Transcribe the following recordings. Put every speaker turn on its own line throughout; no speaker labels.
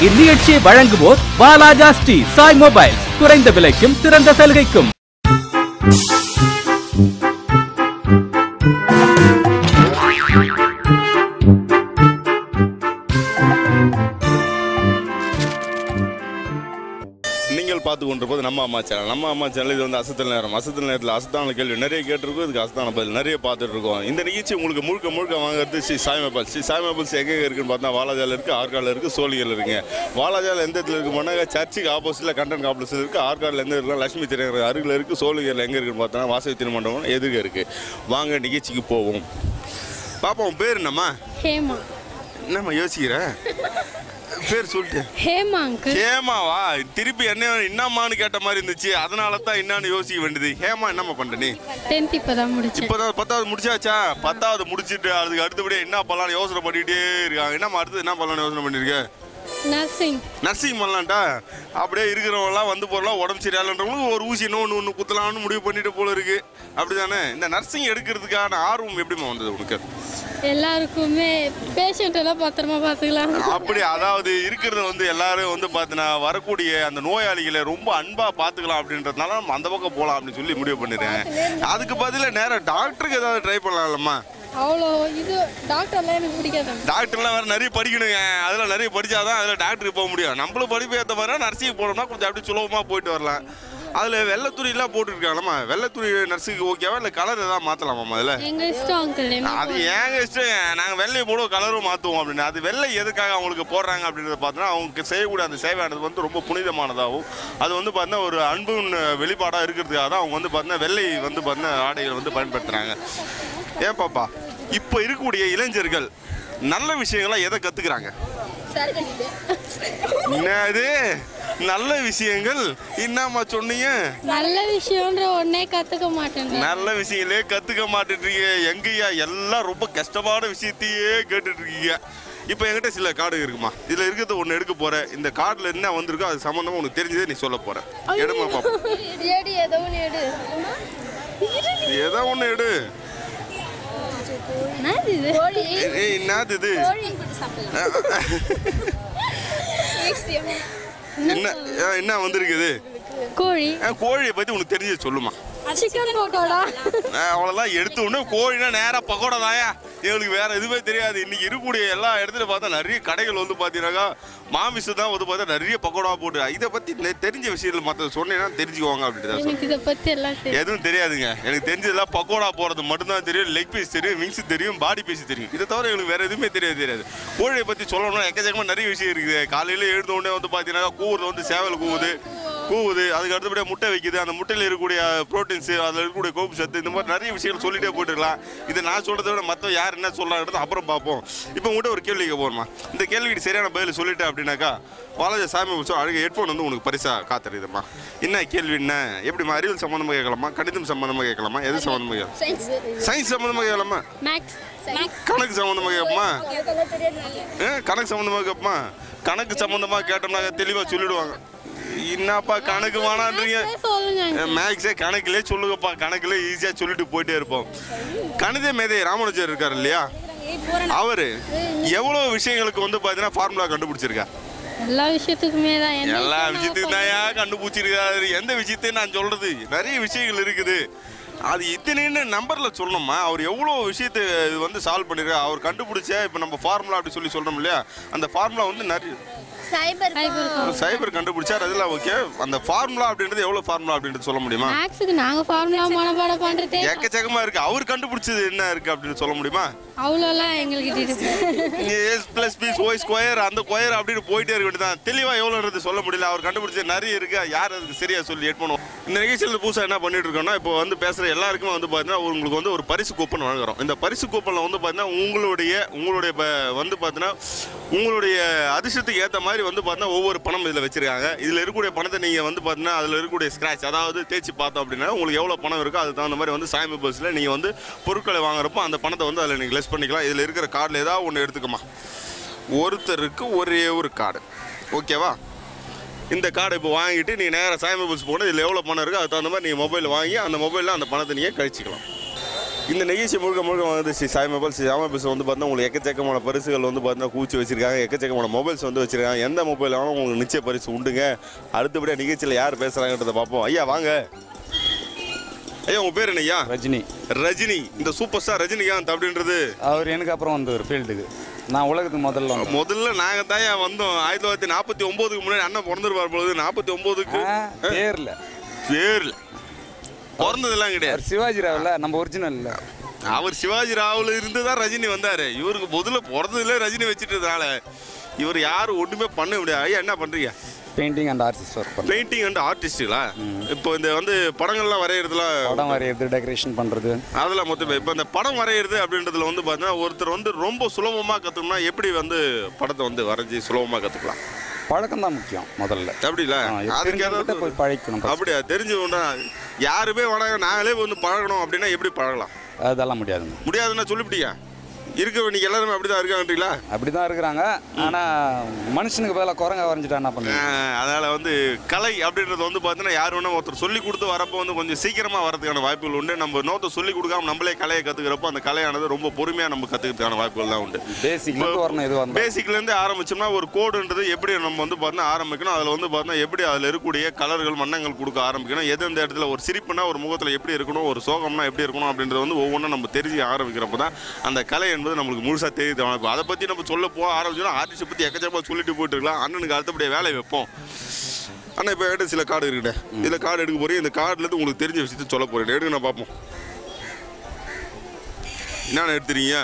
இந்நிகழ்ச்சியை வழங்குவோர் பாலாஜா ஸ்ரீ சாய் மொபைல் குறைந்த விலைக்கும் சிறந்த சலுகைக்கும்
நீங்கள் பார்த்து கொண்டிருப்பது நம்ம அம்மா சேனல் நம்ம அம்மா சேனல் இது வந்து அசத்தல் நேரம் அசத்தல் நேரத்தில் அசத்தான கேள்வி நிறைய கேட்டிருக்கோம் இதுக்கு அசத்தான பதில் நிறைய பார்த்துட்டு இருக்கோம் இந்த நிகழ்ச்சி உங்களுக்கு முழுக்க முழுக்க வாங்குறது ஸ்ரீ சாய் மொபைல் ஸ்ரீ சாய் மொபைல்ஸ் எங்கே இருக்குன்னு பார்த்தா வாலாஜால இருக்குது ஆற்காடில் இருக்குது சோழிகள் இருக்குங்க வாலாஜால எந்த இடத்துல இருக்கு போனாங்க சர்ச்சுக்கு ஆப்போசிட்டில் கண்டன் காம்ப்ளெக்ஸ் இருக்குது ஆற்காடில் எந்த இருக்கு லட்சுமி திரையரங்க அருகில் இருக்குது சோழிகள் எங்கே இருக்குன்னு பார்த்தா வாசவி திருமண்டபம் எதுக்கு இருக்குது வாங்க நிகழ்ச்சிக்கு போவோம் பாப்பா உன் பேர் என்னம்மா
ஹேமா
என்னம்மா யோசிக்கிற பேர் சொல்லிட்டு
ஹேமா அங்கிள்
ஹேமாவா திருப்பி என்ன என்னம்மான்னு கேட்ட மாதிரி இருந்துச்சு அதனால தான் என்னன்னு யோசிக்க வேண்டியது ஹேமா என்னம்மா பண்ற நீ
டென்த் இப்போ தான் முடிச்சேன்
இப்போதான் பத்தாவது முடிச்சாச்சா பத்தாவது முடிச்சிட்டு அதுக்கு அடுத்தபடியே என்ன பண்ணலாம்னு யோசனை பண்ணிட்டே இருக்காங்க என்னம்மா அடுத்து என்ன பண்ணலாம்னு யோசனை பண்ணிருக்க
நர்சிங்
நர்சிங் பண்ணலாம்டா அப்படியே இருக்கிறவங்கலாம் வந்து போகலாம் உடம்பு சரியாலன்றவங்களுக்கு ஒரு ஊசி இன்னும் ஒன்று ஒன்று குத்தலாம்னு முடிவு பண்ணிட்டு போல இருக்கு அப்படிதானே இந்த நர்சிங் எடுக்கிறதுக்கான ஆர்வம் எப்படிம்மா வந்தது உனக்கு
எல்லாருக்குமே பேஷண்ட் எல்லாம் பத்திரமா பார்த்துக்கலாம்
அப்படி அதாவது இருக்கிறத வந்து எல்லாரும் வந்து பார்த்தீங்கன்னா வரக்கூடிய அந்த நோயாளிகளை ரொம்ப அன்பா பார்த்துக்கலாம் அப்படின்றதுனால நம்ம அந்த பக்கம் போகலாம் அப்படின்னு சொல்லி முடிவு பண்ணிடுறேன் அதுக்கு பதிலாக நேரம் டாக்டருக்கு ஏதாவது ட்ரை பண்ணலாம்லம்மா
அவ்வளோ இது டாக்டர்லாம் எனக்கு பிடிக்காது
டாக்டர்லாம் வேற நிறைய படிக்கணுங்க அதெல்லாம் நிறைய படிச்சாதான் அதில் டாக்டருக்கு போக முடியும் நம்மளும் படிப்பு ஏற்ற மாதிரி நர்சிங் போனோம்னா கொஞ்சம் அப்படியே சுலபமாக போயிட்டு வரலாம் அதில் வெள்ளத்துணிலாம் போட்டுருக்காங்களாம்மா வெள்ளத்துணி நர்ஸுக்கு ஓகேவா இல்லை கலர் ஏதாவது மாற்றலாமாம்மா அதில்
எங்க இஷ்டம் அங்கிள் என்ன
அது ஏங்க இஷ்டம் நாங்கள் வெள்ளையை போடுவோம் கலரும் மாற்றுவோம் அப்படின்னு அது வெள்ளை எதுக்காக அவங்களுக்கு போடுறாங்க அப்படின்றத பார்த்தோன்னா அவங்க செய்யக்கூடிய அந்த சேவையானது வந்து ரொம்ப புனிதமானதாகவும் அது வந்து பார்த்தீங்கன்னா ஒரு அன்பின் வெளிப்பாடாக இருக்கிறதுக்காக தான் அவங்க வந்து பார்த்தீங்கன்னா வெள்ளை வந்து பார்த்தீங்கன்னா ஆடைகள் வந்து பயன்படுத்துகிறாங்க ஏன் பாப்பா இப்போ இருக்கக்கூடிய இளைஞர்கள் நல்ல விஷயங்களை எதை கற்றுக்குறாங்க என்னது நல்ல விஷயங்கள் என்னம்மா சொன்னீங்க
நல்ல விஷயம்ன்ற ஒன்னே கத்துக்க மாட்டேன்
நல்ல விஷயங்களே கத்துக்க மாட்டேன்றீங்க எங்கய்யா எல்லாம் ரொம்ப கஷ்டமான விஷயத்தையே கேட்டுட்டு இருக்கீங்க இப்போ என்கிட்ட சில கார்டு இருக்குமா இதுல இருக்கிறது ஒன்று எடுக்க போற இந்த கார்டுல என்ன வந்திருக்கோ அது சம்பந்தமா உனக்கு தெரிஞ்சதே நீ சொல்ல போற எடுமா பாப்போம்
எடு ஏதோ ஒன்று எடு
ஏதோ ஒன்று எடு
என்னது இது
ஏய், ஏய் என்னது இது என்ன ஆ, என்ன வந்திருக்குது
கோழி
ஆ, கோழியை பத்தி உனக்கு தெரிஞ்சது சொல்லுமா
சிக்கன் பக்கோடா
அவ்வளோதான் எடுத்த உடனே கோழினா நேராக பக்கோடா தாயா எங்களுக்கு வேற எதுவுமே தெரியாது இன்னைக்கு இருக்கக்கூடிய எல்லா இடத்துல பார்த்தா நிறைய கடைகள் வந்து பார்த்தீங்கன்னாக்கா மாமிசம் தான் வந்து பார்த்தா நிறைய பக்கோடா போட்டு இதை பற்றி நெ- தெரிஞ்ச விஷயத்தில் மற்ற சொன்னீங்கன்னா தெரிஞ்சுக்குவாங்க அப்படின்ட்டு தான்
எனக்கு இதை பத்தி எல்லாம் தெரியும்
எதுவும் தெரியாதுங்க எனக்கு தெரிஞ்சதெல்லாம் பக்கோடா போடுறது மட்டும்தான் தெரியும் லெக் பீஸ் தெரியும் விங்ஸ் தெரியும் பாடி பீஸ் தெரியும் இதை தவிர எங்களுக்கு வேற எதுவுமே தெரியாது தெரியாது கோழியை பற்றி சொல்லணும்னா எக்கச்சக்கமாக நிறைய விஷயம் இருக்குது காலையில் எழுந்த உடனே வந்து பார்த்தீங்கன்னா கூவுறது வந்து சேவல் கூவுது கூவுது அதுக்கு அடுத்தபடியாக முட்டை வைக்குது அந்த முட்டையில் இருக்கக்கூடிய ப்ரோட்டீன்ஸு அதில் இருக்கக்கூடிய கோப்பு சத்து இந்த மாதிரி நிறைய விஷயங்கள் சொல்லிட்டே போயிட்டு இருக்கலாம் இதை நான் சொல்கிறத விட மற்ற யார் என்ன சொல்கிறாங்கிறது அப்புறம் பார்ப்போம் இப்போ உங்கள்கிட்ட ஒரு கேள்வி கேட்க போகிறோமா இந்த கேள்விக்கு சரியான பதில் சொல்லிட்டேன் அப்படின்னாக்கா பாலாஜி சாமி புடிச்சோம் அழகு ஹெட்ஃபோன் வந்து உனக்கு பரிசா காத்துறதுமா என்ன கேள்வி என்ன எப்படிமா அறிவியல் சம்மந்தமாக கேட்கலாமா கணிதம் சம்மந்தமாக கேட்கலாமா எது சம்மந்தமாக கேட்கலாம் சயின்ஸ் சம்மந்தமாக கேட்கலாமா
மேக்ஸ்
கணக்கு சம்மந்தமாக கேட்போமா ஆ, கணக்கு சம்மந்தமாக கேட்போமா கணக்கு சம்மந்தமாக கேட்டோம்னா தெளிவாக சொல்லிடுவாங்க என்னப்பா கணக்கு வேணான்றீங்க
சொல்லுங்க
மேக்ஸே கணக்குலே சொல்லுங்கப்பா கணக்குல ஈஸியாக சொல்லிட்டு போயிட்டே இருப்போம் கணித மேதை ராமானுஜர் இருக்கார் இல்லையா அவரு எவ்வளோ விஷயங்களுக்கு வந்து பார்த்தீங்கன்னா ஃபார்முலா கண்டுபிடிச்சிருக்கார்
எல்லா விஷயத்துக்குமே தான் என்ன
எல்லா
விஷயம் நான்
விஷயத்துக்கும் தான் கண்டுபிடிச்சிருக்காரு எந்த விஷயத்தையும் நான் சொல்றது நிறைய விஷயங்கள் இருக்குது அது இத்தனைன்னு நம்பர்ல சொல்லணுமா அவர் எவ்வளோ விஷயத்தை இது வந்து சால்வ் பண்ணிருக்காரு அவர் கண்டுபிடிச்ச இப்போ நம்ம ஃபார்முலா அப்படி சொல்லி சொல்றோம் இல்லையா அந்த ஃபார்முலா வந்து நிறைய
சைபர்
சைபர் கண்டுபிடிச்சார் அதெல்லாம் ஓகே அந்த ஃபார்முலா அப்படின்றது எவ்வளோ ஃபார்முலா அப்படின்றது சொல்ல முடியுமா
மேக்ஸுக்கு நாங்க ஃபார்முலா மனப்பாடம் பண்றதே
எக்கச்சக்கமா இருக்கு அவர் கண்டுபிடிச்சது என்ன இருக்கு அப்படின்னு சொல்ல முடியுமா
அவ்வளோலாம் எங்களுக்கு தெரியும்
S plus B Y square அந்த கொயர் அப்படின்னு போயிட்டே இருக்க வேண்டியதான் தெளிவாக எவ்வளோன்றது சொல்ல முடியல அவர் கண்டுபிடிச்ச நிறைய இருக்கு யார் அதுக்கு சரியா சொல்லி ஏட் பண்ணுவோம் இந்த நிகழ்ச்சியில் புதுசாக என்ன பண்ணிட்டு இருக்கோம்னா இப்போ வந்து பேசுகிற எல்லாருக்குமே வந்து பார்த்தீங்கன்னா உங்களுக்கு வந்து ஒரு பரிசு கூப்பன் வழங்குறோம் இந்த பரிசு கூப்பனில் வந்து பார்த்தீங்கன்னா உங்களுடைய உங்களுடைய ப- வந்து பார்த்தீங்கன்னா உங்களுடைய அதிர்ஷ்டத்துக்கு ஏற்ற மாதிரி வந்து பார்த்தீங்கன்னா ஒவ்வொரு பணம் இதில் வச்சிருக்காங்க இதில் இருக்கக்கூடிய பணத்தை நீங்கள் வந்து பார்த்தீங்கன்னா அதில் இருக்கக்கூடிய ஸ்க்ராட்ச் அதாவது தேய்ச்சி பார்த்தோம் அப்படின்னா உங்களுக்கு எவ்வளோ பணம் இருக்கோ அதுக்கு தகுந்த மாதிரி வந்து சாமி பஸ்ஸில் நீங்கள் வந்து பொருட்களை வாங்குறப்போ அந்த பணத்தை வந்து அதில் நீங்கள் லெஸ் பண்ணிக்கலாம் இதில் இருக்கிற கார்டில் ஏதாவது ஒன்று எடுத்துக்கமா ஒருத்தருக்கு ஒரே ஒரு கார்டு ஓகேவா இந்த கார்டை இப்போ வாங்கிட்டு நீ நேராக சாமி பஸ் போனால் இதில் எவ்வளோ பணம் இருக்கோ அதுக்கு தகுந்த மாதிரி நீங்கள் மொபைல் வாங்கி அந்த மொபைலில் அந்த பணத்தை நீங்கள் கழிச்சிக்கலாம் இந்த நிகழ்ச்சி முழுக்க முழுக்க வந்து ஸ்ரீ சாய் மொபைல் ஸ்ரீ சாய் மொபைல்ஸ் வந்து பார்த்தீங்கன்னா உங்களுக்கு எக்கச்சக்கமான பரிசுகள் வந்து பார்த்தீங்கன்னா கூச்சி வச்சிருக்காங்க எக்கச்சக்கமான மொபைல்ஸ் வந்து வச்சிருக்காங்க எந்த மொபைல் வேணாலும் உங்களுக்கு நிச்சய பரிசு உண்டுங்க அடுத்தபடியாக நிகழ்ச்சியில் யார் பேசுகிறாங்கன்றதை பார்ப்போம் ஐயா வாங்க ஐயா உங்கள் பேர் என்ன ஐயா
ரஜினி
ரஜினி இந்த சூப்பர் ஸ்டார் ரஜினிகாந்த் அப்படின்றது
அவர் எனக்கு அப்புறம் வந்தவர் ஃபீல்டுக்கு நான் உலகத்துக்கு முதல்ல வந்தேன்
முதல்ல நாங்கள் தான் ஏன் வந்தோம் ஆயிரத்தி தொள்ளாயிரத்தி நாற்பத்தி ஒம்போதுக்கு முன்னாடி அண்ணன் பிறந்திருப்பார் பொழுது நாற்பத்தி ஒம்போதுக்கு
ஆ, பேர்ல
பேர்ல பிறந்ததெல்லாம் கிடையாது
அவர் சிவாஜி ராவ்ல நம்ம ஒரிஜினல் இல்ல
அவர் சிவாஜி ராவில் இருந்து தான் ரஜினி வந்தாரு இவருக்கு முதல்ல பிறந்ததுல ரஜினி வச்சுட்டதுனால இவர் யாரும் ஒண்ணுமே பண்ண முடியாது ஐயா என்ன பண்றீங்க
பெயிண்டிங் அண்ட் ஆர்டிஸ்ட் ஒர்க் பண்ணேன்
பெயிண்டிங் அண்ட் ஆர்டிஸ்டுங்களா இப்போ இந்த வந்து படங்கள்லாம் வரைகிறதுல
படம் வரைகிறது டெக்கரேஷன் பண்றது
அதில் மொத்தம் இப்போ இந்த படம் வரைகிறது அப்படின்றதுல வந்து பார்த்தீங்கன்னா ஒருத்தர் வந்து ரொம்ப சுலபமாக கற்றுக்கணும்னா எப்படி வந்து படத்தை வந்து வரைஞ்சி சுலபமாக கற்றுக்கலாம்
பழக்கம் தான் முக்கியம் முதல்ல
அப்படில
ஆ,
அதுக்கு
தெரிஞ்சவங்ககிட்ட
ஏதாவது
போய் பழகிக்கணும் first.
அப்படியா தெரிஞ்சவங்க யாருமே வேணாங்க நாங்களே வந்து பழகணும் அப்படின்னா எப்படி பழகலாம்
அதெல்லாம் முடியாதுங்க
முடியாதுன்னா சொல்லிவிட்டீங்க இருக்க வேண்டிய எல்லாருமே அப்படிதான் இருக்காங்கன்றீங்களா
அப்படிதான் இருக்கிறாங்க ஆனா மனுஷனுக்கு பதிலாக குரங்க வரைஞ்சிட்டா என்ன பண்ணுங்க
ஆஹ் அதனால வந்து கலை அப்படின்றது வந்து பார்த்தீங்கன்னா யார் வேணா ஒருத்தர் சொல்லி கொடுத்து வரப்போ வந்து கொஞ்சம் சீக்கிரமா வரதுக்கான வாய்ப்புகள் உண்டு நம்ம இன்னொருத்தர் சொல்லி கொடுக்காம நம்மளே கலையை கத்துக்கிறப்போ அந்த கலையானது ரொம்ப பொறுமையா நம்ம கத்துக்கிறதுக்கான வாய்ப்புகள் தான் உண்டு
பேசிக்ல இருந்து வரணும் எது வரணும்
பேசிக்ல இருந்து ஆரம்பிச்சோம்னா ஒரு கோடுன்றது எப்படி நம்ம வந்து பார்த்தீங்கன்னா ஆரம்பிக்கணும் அதில் வந்து பார்த்தீங்கன்னா எப்படி அதில் இருக்கக்கூடிய கலர்கள் வண்ணங்கள் கொடுக்க ஆரம்பிக்கணும் எது எந்த இடத்துல ஒரு சிரிப்புனா ஒரு முகத்தில் எப்படி இருக்கணும் ஒரு சோகம்னா எப்படி இருக்கணும் அப்படின்றது வந்து ஒவ்வொன்றும் நம்ம தெரிஞ்சு ஆரம்பிக்கிறப்ப தான் அந்த கலை என்பது நம்மளுக்கு முழுசாக தெரியுது அதை பற்றி நம்ம சொல்ல போக ஆரம்பிச்சோம்னா ஆர்டிஸ்ட்டை பற்றி எக்கச்சக்கமாக சொல்லிட்டு போயிட்டு இருக்கலாம் அண்ணனுக்கு அடுத்தபடியாக வேலை வைப்போம் அண்ணா இப்போ என்கிட்ட சில கார்டு இருக்குண்ணே இதில் கார்டு எடுக்க போறீங்க இந்த கார்டுலேருந்து உங்களுக்கு தெரிஞ்ச விஷயத்தை சொல்ல போறேன் எடுங்க நான் பார்ப்போம் என்னென்ன எடுத்துறீங்க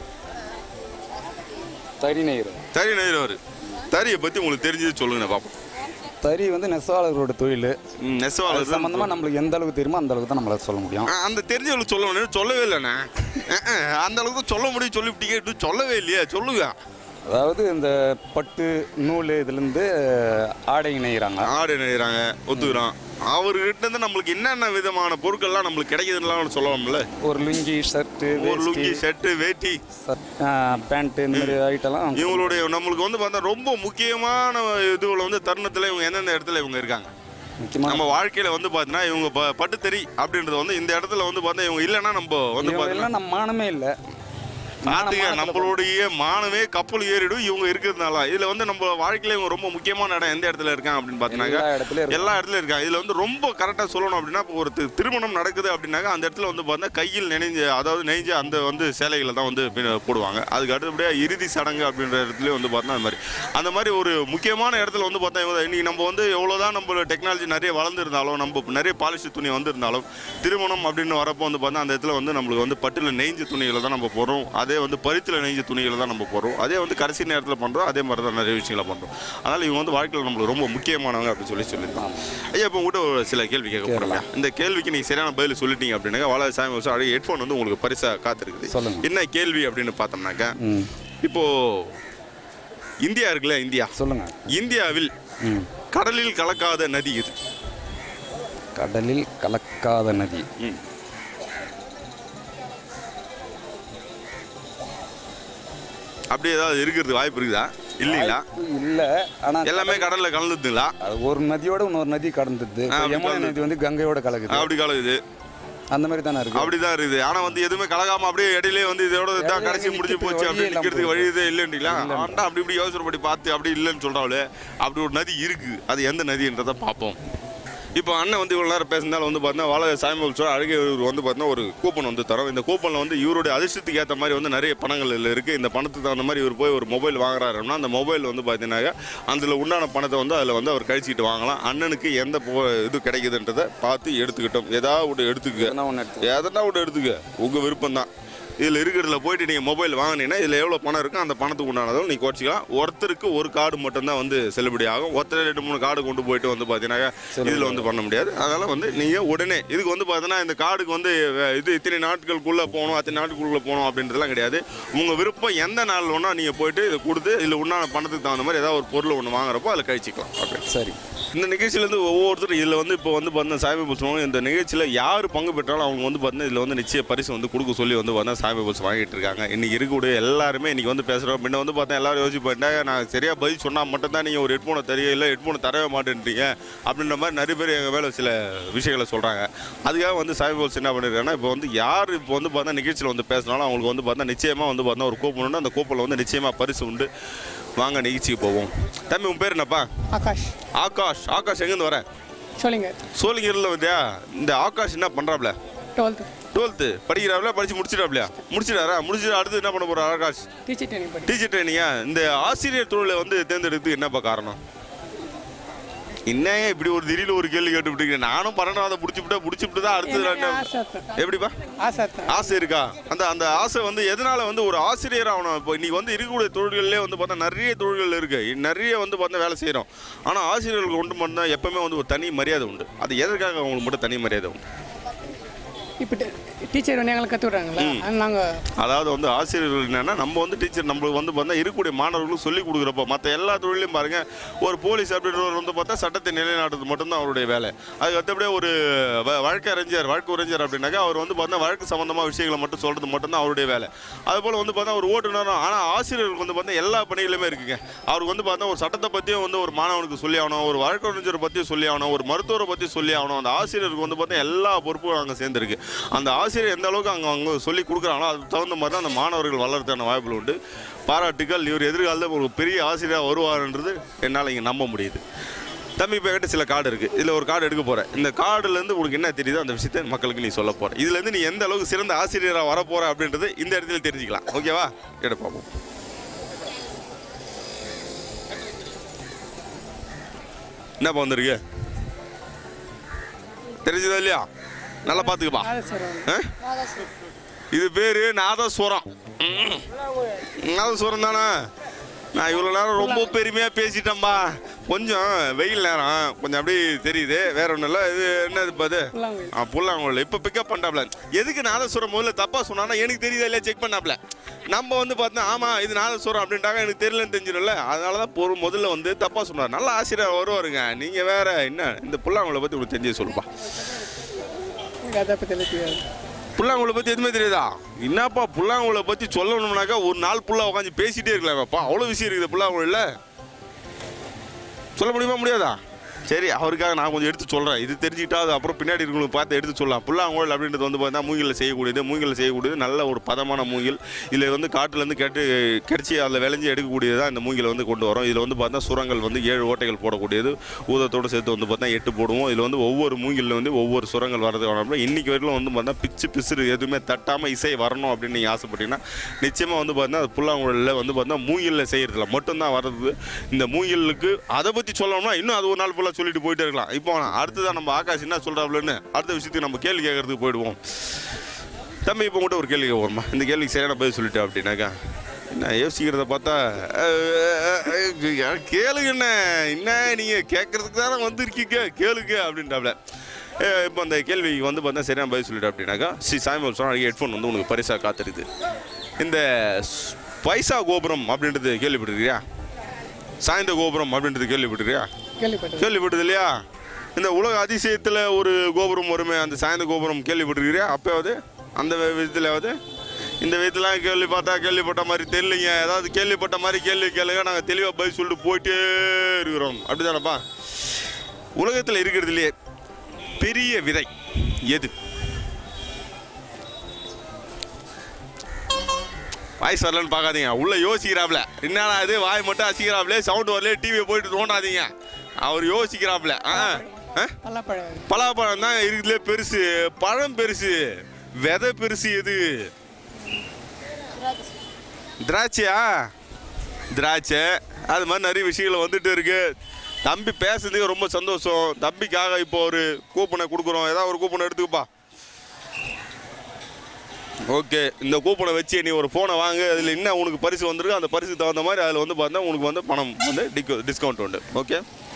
தறி நெய்கிற
தறி நெய்கிறவர் தறியை பற்றி உங்களுக்கு தெரிஞ்சது சொல்லுங்க பார்ப்போம்
தறி வந்து நெசவாளர்களோட தொழில்
ம்,
அது
நெசவாளர் தான்
சம்பந்தமா நம்மளுக்கு எந்த அளவுக்கு தெரியுமோ அந்த அளவுக்கு தான் நம்மளால சொல்ல முடியும்
ஆ, அந்த தெரிஞ்சவங்களுக்கு சொல்ல முடியும் சொல்லவே இல்லைண்ணே அஹ், அஹ், அந்த அளவுக்கு தான் சொல்ல முடியும் சொல்லிவிட்டீங்க இன்னும் சொல்லவே இல்லையே சொல்லுங்க
அதாவது இந்த பட்டு நூல் இதுலேருந்து ஆடை நெய்கிறாங்க
ஆடு நெய்கிறாங்க ஒத்துக்கிறோம் அவர்கிட்ட இருந்து நம்மளுக்கு என்னென்ன விதமான பொருட்கள்லாம் நம்மளுக்கு கிடைக்குதுலாம் சொல்லலாம்ல
ஒரு லுங்கி ஷர்ட்டு
ஒரு லுங்கி செட்டு வேட்டி
பேண்ட்டு இந்த மாதிரி ஐட்டம்லாம்
இவங்களுடைய நம்மளுக்கு வந்து பார்த்தா ரொம்ப முக்கியமான இதுவில் வந்து தருணத்தில் இவங்க எந்தெந்த இடத்துல இவங்க இருக்காங்க
முக்கியமாக
நம்ம வாழ்க்கையில வந்து பார்த்தீங்கன்னா இவங்க ப- பட்டுத்தறி அப்படின்றது வந்து இந்த இடத்துல வந்து பார்த்தா இவங்க இல்லைன்னா நம்ம வந்து
இவங்க
பார்த்தீங்கன்னா
எல்லாம் நம்ம மானமே இல்லை
பார்த்துக்க நம்மளுடைய மானமே கப்பல் ஏறிடும் இவங்க இருக்கிறதுனால இதுல வந்து நம்ம வாழ்க்கையில இவங்க ரொம்ப முக்கியமான இடம் எந்த இடத்துல இருக்காங்க அப்படின்னு பார்த்தீங்கன்னா
எல்லா இடத்துலயும் இருக்கு.
எல்லா இடத்துலயும் இருக்காங்க இதுல வந்து ரொம்ப கரெக்டாக சொல்லணும் அப்படின்னா இப்போ ஒரு தி- திருமணம் நடக்குது அப்படின்னாக்க அந்த இடத்துல வந்து பார்த்தா கையில் நினைஞ்ச அதாவது நெய்ஞ்ச அந்த வந்து சேலைகளை தான் வந்து பின்ன போடுவாங்க அதுக்கு அடுத்தபடியாக இறுதி சடங்கு அப்படின்ற இடத்துலயும் வந்து பார்த்தா அந்த மாதிரி அந்த மாதிரி ஒரு முக்கியமான இடத்துல வந்து பார்த்தா இவங்க இன்னைக்கு நம்ம வந்து எவ்வளோதான் நம்ம டெக்னாலஜி நிறைய வளர்ந்துருந்தாலும் நம்ம நிறைய பாலிஷ் துணி வந்திருந்தாலும் திருமணம் அப்படின்னு வரப்போ வந்து பார்த்தா அந்த இடத்துல வந்து நம்மளுக்கு வந்து பட்டுல நெய்ஞ்ச துணிகளை தான் நம்ம போடுறோம் அதே வந்து பருத்தில நெய்ஞ்ச துணிகளை தான் நம்ம போடுறோம் அதே வந்து கடைசி நேரத்தில் பண்ணுறோம் அதே மாதிரி தான் நிறைய விஷயங்களை பண்ணுறோம் அதனால் இவங்க வந்து வாழ்க்கையில் நம்மளுக்கு ரொம்ப முக்கியமானவங்க அப்படின்னு சொல்லி சொல்லியிருக்காங்க ஐயா இப்போ உங்கள்கிட்ட ஒரு சில கேள்வி கேட்க போகிறோம் இந்த கேள்விக்கு நீங்கள் சரியான பதில் சொல்லிட்டீங்க அப்படின்னாக்க வாழ சாமி வருஷம் அழகிய ஹெட்ஃபோன் வந்து உங்களுக்கு பரிசாக காத்திருக்குது
சொல்லுங்க.
என்ன கேள்வி அப்படின்னு பார்த்தோம்னாக்கா
ம்
இப்போ இந்தியா இருக்குல்ல இந்தியா
சொல்லுங்க
இந்தியாவில்
ம்
கடலில் கலக்காத நதி இது
கடலில் கலக்காத நதி
ம். அப்படி ஏதாவது இருக்கிறது வாய்ப்பு இருக்குதா இல்லைங்களா
இல்லை ஆனால்
எல்லாமே கடல்ல கலந்துதுங்களா
அது ஒரு நதியோட இன்னொரு நதி கடந்துது
ஆ, அப்படி
யமுனை
கலந்து.
நதி வந்து கங்கையோட கலக்குது
அப்படி கலக்குது
அந்த மாதிரி தானே இருக்கு
அப்படிதான் இருக்குது ஆனா வந்து எதுவுமே கலகாம அப்படியே இடையிலே வந்து இதோட தான்
இடையில
கடைசி முடிஞ்சு
நிக்கிறதுக்கு
போச்சு அப்படி
வழியே இல்லாம
நிக்கிறதுக்கு
போயிடுது.
வழியுதே இல்லைன்றீங்களா
இல்லைன்ற.
ஆண்டா அப்படி இப்படி யோசனை பண்ணி பார்த்து அப்படி இல்லைன்னு சொல்றாங்களே அப்படி ஒரு நதி இருக்கு அது எந்த நதின்றதை பார்ப்போம் இப்போ அண்ணன் வந்து இவ்வளோ நேரம் பேசினாலும் வந்து பார்த்தீங்கன்னா வாழ சாயமல் சொல்ல அழகே இவர் வந்து பார்த்தீங்கன்னா ஒரு கூப்பன் வந்து தரோம் இந்த கூப்பனில் வந்து இவருடைய அதிர்ஷ்டத்துக்கு ஏற்ற மாதிரி வந்து நிறைய பணங்கள் இதில் இருக்குது இந்த பணத்துக்கு தகுந்த மாதிரி இவர் போய் ஒரு மொபைல் வாங்குறாருன்னா அந்த மொபைல் வந்து பார்த்தீங்கன்னாக்கா அதில் உண்டான பணத்தை வந்து அதில் வந்து அவர் கழிச்சிட்டு வாங்கலாம் அண்ணனுக்கு எந்த போ இது கிடைக்குதுன்றதை பார்த்து எடுத்துக்கிட்டோம் ஏதாவது ஒன்று எடுத்துக்க
எதனா ஒன்று எடுத்து
எதனா ஒன்று எடுத்துக்க உங்கள் விருப்பம் தான் இதில் இருக்கிறதுல போயிட்டு நீங்கள் மொபைல் வாங்கினீங்கன்னா இதில் எவ்வளோ பணம் இருக்கோ அந்த பணத்துக்கு உண்டானதும் நீங்கள் குறைச்சிக்கலாம் ஒருத்தருக்கு ஒரு கார்டு மட்டும்தான் வந்து செல்லுபடி ஆகும் ஒருத்தர் ரெண்டு மூணு கார்டு கொண்டு போயிட்டு வந்து பார்த்தீங்கன்னா இதில் வந்து பண்ண முடியாது அதனால் வந்து நீங்கள் உடனே இதுக்கு வந்து பார்த்தீங்கன்னா இந்த கார்டுக்கு வந்து அஹ், இது இத்தனை நாட்களுக்குள்ளே போகணும் அத்தனை நாட்களுக்குள்ளே போகணும் அப்படின்றதுலாம் கிடையாது உங்கள் விருப்பம் எந்த நாள் வேணா நீங்கள் போயிட்டு இதை கொடுத்து இதில் உண்டான பணத்துக்கு தகுந்த மாதிரி ஏதாவது ஒரு பொருள் ஒன்று வாங்குறப்போ அதில் கழிச்சிக்கலாம் ஓகே
சரி
இந்த நிகழ்ச்சியிலேருந்து ஒவ்வொருத்தரும் இதில் வந்து இப்போ வந்து பார்த்தீங்கன்னா சாமி புத்தகம் இந்த நிகழ்ச்சியில் யார் பங்கு பெற்றாலும் அவங்க வந்து பார்த்தீங்கன்னா இதில் வந்து நிச்சய பரிசு வந்து கொடுக்க சொல்லி வந்து பார்த்தீங்கன்னா சாமி பஸ் வாங்கிட்டு இருக்காங்க இன்னைக்கு இருக்கக்கூடிய எல்லாருமே இன்னைக்கு வந்து பேசுகிறோம் முன்ன வந்து பார்த்தா எல்லாரும் யோசிப்பேன் நான் சரியாக பதில் சொன்னால் மட்டும்தான் நீங்கள் ஒரு ஹெட்ஃபோனை தரீங்க இல்லை ஹெட்ஃபோனை தரவே மாட்டேன்றீங்க அப்படின்ற மாதிரி நிறைய பேர் எங்கள் மேலே சில விஷயங்களை சொல்கிறாங்க அதுக்காக வந்து சாமி பஸ் என்ன பண்ணிருக்காங்கன்னா இப்போ வந்து யார் இப்போ வந்து பார்த்தா நிகழ்ச்சியில் வந்து பேசினாலும் அவங்களுக்கு வந்து பார்த்தா நிச்சயமாக வந்து பார்த்தா ஒரு கூப்பன் உண்டு அந்த கூப்பனில் வந்து நிச்சயமாக பரிசு உண்டு வாங்க நிகழ்ச்சிக்கு போவோம் தம்பி உன் பேர் என்னப்பா
ஆகாஷ்
ஆகாஷ் ஆகாஷ் எங்கேருந்து வரேன்
சொல்லுங்க
சோழிங்கரில் வந்தியா இந்த ஆகாஷ் என்ன பண்ணுறாப்ல
டுவெல்த்து
டுவெல்த்து படிக்கிறாப்ல படிச்சு முடிச்சிட்டாப்லையா முடிச்சிட்டாரா முடிச்சுட்டு அடுத்து என்ன பண்ண போறாரு ஆகாஷ்
டீச்சர் ட்ரைனிங் படி
டீச்சர் ட்ரைனிங்கா இந்த ஆசிரியர் தொழிலை வந்து தேர்ந்தெடுத்து என்னப்பா காரணம் என்னங்க இப்படி ஒரு திடீர்னு ஒரு கேள்வி கேட்டுவிட்டீங்க நானும் பன்னெண்டாவது முடிச்சுவிட்டா முடிச்சுவிட்டு தான் அடுத்தது
எனக்கு
நான்
ஆசை தான்.
எப்படிப்பா
ஆசை தான்
ஆசை இருக்கா அந்த அந்த ஆசை வந்து எதனால வந்து ஒரு ஆசிரியர் ஆகணும் இப்போ இன்னைக்கு வந்து இருக்கக்கூடிய தொழில்கள்லேயே வந்து பார்த்தா நிறைய தொழில்கள் இருக்கு நிறைய வந்து பார்த்தா வேலை செய்கிறோம் ஆனால் ஆசிரியர்களுக்கு ஒன்று மட்டும் தான் எப்பவுமே வந்து ஒரு தனி மரியாதை உண்டு அது எதற்காக அவங்களுக்கு மட்டும் தனி மரியாதை உண்டு
இப்போ டீச்சர் வந்து எங்களுக்கு கற்று விட்றாங்களா அது நாங்கள்
அதாவது வந்து ஆசிரியர்கள் என்னன்னா நம்ம வந்து டீச்சர் நம்மளுக்கு வந்து பார்த்தா இருக்கக்கூடிய மாணவர்களுக்கு சொல்லிக் கொடுக்குறப்போ மற்ற எல்லா தொழிலையும் பாருங்க ஒரு போலீஸ் அப்படின்றவர் வந்து பார்த்தா சட்டத்தை நிலைநாட்டுறது மட்டும்தான் அவருடைய வேலை அதுக்கு அடுத்தபடியே ஒரு வ- வழக்கறிஞர் வழக்குரைஞர் அப்படின்னாக்கா அவர் வந்து பார்த்தா வழக்கு சம்பந்தமாக விஷயங்களை மட்டும் சொல்றது மட்டும்தான் அவருடைய வேலை அதுபோல் வந்து பார்த்தா ஒரு ஓட்டுநரும் ஆனால் ஆசிரியர்களுக்கு வந்து பார்த்தா எல்லா பணிகளுமே இருக்குங்க அவருக்கு வந்து பார்த்தா ஒரு சட்டத்தை பற்றியும் வந்து ஒரு மாணவனுக்கு சொல்லி ஆகணும் ஒரு வழக்கறிஞரை பற்றியும் சொல்லி ஆகணும் ஒரு மருத்துவரை பற்றி சொல்லி ஆகணும் அந்த ஆசிரியருக்கு வந்து பார்த்தா எல்லா பொறுப்பும் அங்கே சேர்ந்துருக்கு அந்த ஆசிரியர் எந்த அளவுக்கு அங்கே அவங்க சொல்லி கொடுக்குறாங்களோ அதுக்கு தகுந்த மாதிரி தான் அந்த மாணவர்கள் வளர்றதுக்கான வாய்ப்புகள் உண்டு பாராட்டுகள் இவர் எதிர்காலத்தில் ஒரு பெரிய ஆசிரியராக வருவார்ன்றது என்னால் இங்கே நம்ப முடியுது தம்பி இப்போ என்கிட்ட சில கார்டு இருக்குது இதில் ஒரு கார்டு எடுக்க போகிறேன் இந்த கார்டுலேருந்து உனக்கு என்ன தெரியுதோ அந்த விஷயத்தை மக்களுக்கு நீ சொல்ல போகிற இதுலேருந்து நீ எந்த அளவுக்கு சிறந்த ஆசிரியராக வர போகிற அப்படின்றது இந்த இடத்துல தெரிஞ்சுக்கலாம் ஓகேவா எடுத்து பார்ப்போம் என்னப்பா வந்திருக்கு தெரிஞ்சதா இல்லையா நல்லா பார்த்துக்கப்பா
ஆதா சார்
ஆ? இது பேரு நாதஸ்வரம் ம். நாதஸ்வரம் தானே நான் இவ்வளோ நேரம் ரொம்ப பெருமையாக பேசிட்டேன்பா கொஞ்சம் வெயில் நேரம் கொஞ்சம் அப்படியே தெரியுது வேற ஒன்றும் இல்லை இது என்னது இப்போ அது
புல்லாங்குழல்.
ஆ புல்லாங்குழல் இப்போ பிக்கப் பண்ணாப்ல எதுக்கு நாதஸ்வரம் முதல்ல தப்பாக சொன்னானா எனக்கு தெரியுதா இல்லையா செக் பண்ணாப்ல நம்ம வந்து பார்த்தா ஆமாம் இது நாதஸ்வரம் அப்படின்ட்டாங்க எனக்கு தெரியலன்னு தெரிஞ்சிடும்ல அதனால தான் பொருள் முதல்ல வந்து தப்பாக சொன்னார் நல்ல ஆசிரியர் வருவாருங்க நீங்கள் வேற என்ன இந்த புல்லாங்குழலை பற்றி உங்களுக்கு தெரிஞ்சு சொல்லுப்பா
எனக்கு அதை பற்றி எல்லாம் தெரியாது
புல்லாங்குழலை பற்றி எதுவுமே தெரியுதா என்னப்பா புல்லாங்குழலை பற்றி சொல்லணும்னாக்கா ஒரு நாள் புல்லா உட்காந்து பேசிட்டே இருக்கலாமப்பா அவ்வளோ விஷயம் இருக்குது புல்லாங்குழல சொல்ல முடியுமா முடியாதா சரி அவருக்காக நான் கொஞ்சம் எடுத்து சொல்கிறேன் இது தெரிஞ்சுக்கிட்டா அது அப்புறம் பின்னாடி இருக்கவங்களுக்கு பார்த்து எடுத்து சொல்லலாம் புல்லாங்குழல் அப்படின்றது வந்து பார்த்தா மூங்கிலில் செய்யக்கூடியது மூங்கிலில் செய்யக்கூடியது நல்ல ஒரு பதமான மூங்கில் இதில் வந்து காட்டுலேருந்து கெட்டு கிடச்சி அதில் விளைஞ்சி எடுக்கக்கூடியது தான் இந்த மூங்கிலை வந்து கொண்டு வரோம் இதில் வந்து பார்த்தா சுரங்கள் வந்து ஏழு ஓட்டைகள் போடக்கூடியது ஊதத்தோடு சேர்த்து வந்து பார்த்தா எட்டு போடுவோம் இதில் வந்து ஒவ்வொரு மூங்கிலில் வந்து ஒவ்வொரு சுரங்கள் வரது வரணும் இன்னைக்கு வரைக்கும் வந்து பார்த்தா பிச்சு பிசுறு எதுவுமே தட்டாமல் இசை வரணும் அப்படின்னு நீங்கள் ஆசைப்பட்டீங்கன்னா நிச்சயமாக வந்து பார்த்தா அது புல்லாங்குழலில் வந்து பார்த்தா மூங்கிலில் செய்கிறதுல மட்டும்தான் வர்றது இந்த மூங்கிலுக்கு அதை பற்றி சொல்லணும்னா இன்னும் அது ஒரு நாள் ஃபுல்லாக சொல்லிட்டு போயிட்டே இருக்கலாம் இப்போ வேணாம். அடுத்ததான் நம்ம ஆகாஷ் என்ன சொல்கிறாப்லன்னு அடுத்த விஷயத்துக்கு நம்ம கேள்வி கேட்கறதுக்கு போயிடுவோம் தம்பி இப்போ உங்கள்கிட்ட ஒரு கேள்வி கேட்குறோமா இந்த கேள்விக்கு சரியான பதில் சொல்லிட்டேன் அப்படின்னாக்கா என்ன யோசிக்கிறத பார்த்தா அஹ், அஹ், கேளுங்க என்ன என்ன நீங்கள் கேட்கறதுக்கு தானே வந்திருக்கீங்க கேளுங்க அப்படின்ட்டாப்ல அஹ், இப்போ அந்த கேள்விக்கு வந்து பார்த்தா சரியான பதில் சொல்லிட்டேன் அப்படின்னாக்கா ஸ்ரீ சாய்மல் சொன்ன ஹெட்ஃபோன் வந்து உனக்கு பரிசாக காத்திருக்குது இந்த ஸ்- பைசா கோபுரம் அப்படின்றது கேள்விப்பட்டிருக்கியா சாய்ந்த கோபுரம் அப்படின்றது கேள்விப்பட்டிருக்கியா
கேள்விப்பட்டது
கேள்விப்பட்டது இல்லையா இந்த உலக அதிசயத்தில் ஒரு கோபுரம் வருமே அந்த சாய்ந்த கோபுரம் கேள்விப்பட்டிருக்கிறியா அப்போயாவது அந்த விதத்துலையாவது இந்த விதத்துலாம் கேள்வி பார்த்தா கேள்விப்பட்ட மாதிரி தெரியலைங்க ஏதாவது கேள்விப்பட்ட மாதிரி கேள்வி கேளுங்க நாங்கள் தெளிவாக பதில் சொல்லிட்டு போயிட்டே இருக்கிறோம் அப்படிதானப்பா உலகத்தில் இருக்கிறதுலையே பெரிய விதை எது வாய்ஸ் வரலன்னு பார்க்காதீங்க உள்ள யோசிக்கிறாப்ல என்னடா இது வாய் மட்டும் அசிக்கிறாப்ல சவுண்ட் வரல டிவியை போயிட்டு தோண்டாதீங்க அவர் யோசிக்கிறாப்ல ஆ ஆ?
பல்லாப்பழம்
பலாப்பழம் தான் இருக்குதுலே பெருசு பழம் பெருசு விதை பெருசு எது திராட்சையா திராட்சை அது மாதிரி நிறைய விஷயங்கள் வந்துட்டு இருக்கு தம்பி பேசுறதுக்கு ரொம்ப சந்தோஷம் தம்பிக்காக இப்போ ஒரு கூப்பனை கொடுக்குறோம் ஏதாவது ஒரு கூப்பனை எடுத்துக்கப்பா ஓகே இந்த கூப்பனை வச்சு நீ ஒரு ஃபோனை வாங்கு அதில் என்ன உனக்கு பரிசு வந்திருக்கு அந்த பரிசுக்கு தகுந்த மாதிரி அதில் வந்து பார்த்தா உனக்கு வந்து பணம் வந்து டிஸ்கவுண்ட் உண்டு ஓகே